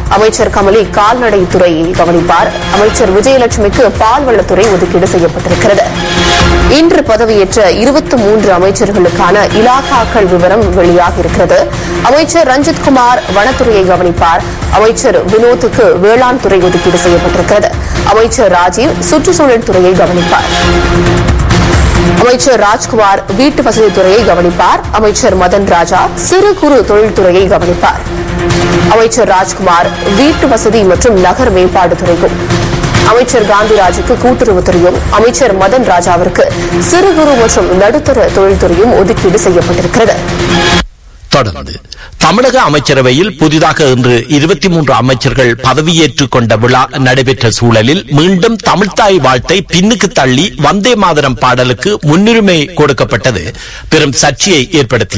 அமைச்சர் கமலி கால்நடை துறையை கவனிப்பார் அமைச்சர் விஜயலட்சுமிக்கு பால்வளத்துறை ஒதுக்கீடு செய்யப்பட்டிருக்கிறது இன்று பதவியேற்ற இருபத்தி மூன்று அமைச்சர்களுக்கான இலாகாக்கள் விவரம் வெளியாகியிருக்கிறது அமைச்சர் ரஞ்சித் குமார் வனத்துறையை கவனிப்பார் அமைச்சர் வினோத்துக்கு வேளாண் துறை ஒதுக்கீடு செய்யப்பட்டிருக்கிறது அமைச்சர் ராஜீவ் சுற்றுச்சூழல் துறையை கவனிப்பார் அமைச்சர் ராஜ்குமார் வீட்டு வசதி துறையை கவனிப்பார் அமைச்சர் மதன் ராஜா சிறு குறு தொழில்துறையை கவனிப்பார் அமைச்சர் ராஜ்குமார் வீட்டு வசதி மற்றும் நகர் மேம்பாடு துறைக்கும் அமைச்சர் காந்திராஜுக்கு கூட்டுறவுத்துறையும் அமைச்சர் மதன் ராஜாவிற்கு சிறு குறு மற்றும் நடுத்தர தொழில்துறையும் ஒதுக்கீடு செய்யப்பட்டிருக்கிறது தொடர்ந்து தமிழக அமைச்சரவையில் புதிதாக இன்று இருபத்தி மூன்று அமைச்சர்கள் பதவியேற்றுக் கொண்ட விழா நடைபெற்ற சூழலில் மீண்டும் தமிழ்த்தாய் வாழ்த்தை பின்னுக்கு தள்ளி வந்தே மாதரம் பாடலுக்கு முன்னுரிமை கொடுக்கப்பட்டது பெரும் சர்ச்சையை ஏற்படுத்தி